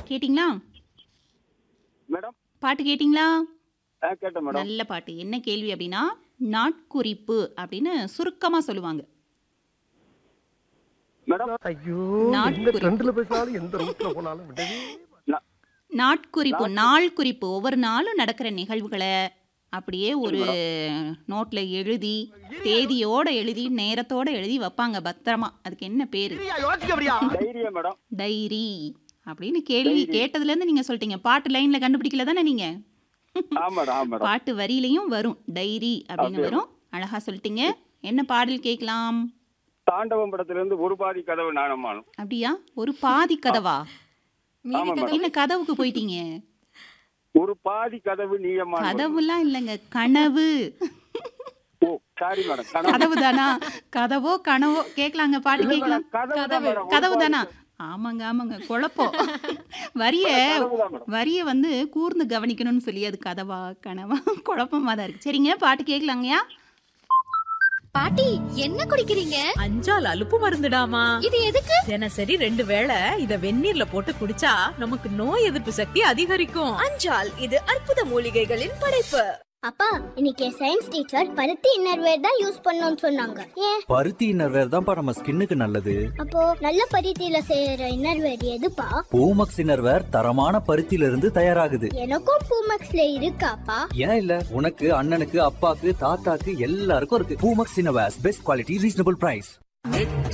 கேட்டிங்களா மேடம் பாட்டு கேட்டிங்களா ஆ கேட்டேன் மேடம் நல்ல பாட்டு என்ன கேள்வி அப்படின்னா நாட்குறிப்பு அப்படின்னு சுருக்கமா சொல்லுவாங்க மேடம் ஐயோ நாட்குறிப்பு. எந்த ட்ரெண்ட்ல பேசினாலும் எந்த ரூட்ல போனாலும் விடவே நா- நாட்குறிப்பு நாள் குறிப்பு ஒவ்வொரு நாளும் நடக்கிற நிகழ்வுகளை அப்படியே ஒரு நோட்ல எழுதி தேதியோட எழுதி நேரத்தோட எழுதி வைப்பாங்க பத்திரமா அதுக்கு என்ன பேரு யோசிக்க அப்படியா தைரியம் மேடம் டைரி அப்படின்னு கேள்வி கேட்டதுல இருந்து நீங்க சொல்லிட்டீங்க பாட்டு லைன்ல கண்டுபிடிக்கல தானே நீங்க ஆ மேடம் ஆ மேடம் பாட்டு வரியிலையும் வரும் டைரி அப்படின்னு Okay. வரும் அழகா சொல்லிட்டீங்க என்ன பாடல் கேட்கலாம் தாண்டவம் படத்துல இருந்து ஒரு பாதி கதவு நாணமானும் அப்படியா ஒரு பாதி கதவா ஆமா மேடம் என்ன கதவுக்கு போயிட்டீங்க ஒரு பாதி கதவு நீயமான கதவுலாம் இல்லைங்க கனவு ஓ சாரி மேடம் கனவு கதவு தானா கதவோ கனவோ கேட்கலாங்க பாட்டு இல்ல கேட்கலாம் மேடம், கதவு தான் மேடம். ஒரு கதவு பாதி தானா ஆமாங்க ஆமாங்க குழப்பம் வரிய கதவு தான் மேடம். வரிய வந்து கூர்ந்து கவனிக்கணும்னு சொல்லி அது கதவா கனவா குழப்பமா தான் இருக்கு சரிங்க பாட்டு கேட்கலாங்கய்யா பாட்டி என்ன குடிக்கிறீங்க அஞ்சால் அலுப்பு மருந்துடாமா இது எதுக்கு தினசரி ரெண்டு வேளை இத வெந்நீர்ல போட்டு குடிச்சா நமக்கு நோய் எதிர்ப்பு சக்தி அதிகரிக்கும் அஞ்சால் இது அற்புத மூலிகைகளின் படைப்பு அப்பா இன்னைக்கு சயின்ஸ் டீச்சர் பருத்தி இன்னர்வேர் தான் யூஸ் பண்ணணும்னு சொன்னாங்க ஏன் பருத்தி இன்னர்வேர் தான்ப்பா நம்ம ஸ்கின்னுக்கு நல்லது அப்போ நல்ல பருத்தியில செய்யற இன்னர்வேர் எதுப்பா பூமக்ஸ் இன்னர்வேர் தரமான பருத்தியில இருந்து தயாராகுது எனக்கும் பூமக்ஸ்ல இருக்காப்பா ஏன் இல்ல உனக்கு அண்ணனுக்கு அப்பாக்கு தாத்தாக்கு எல்லாருக்கும் இருக்கு Poomex innerwears best quality reasonable price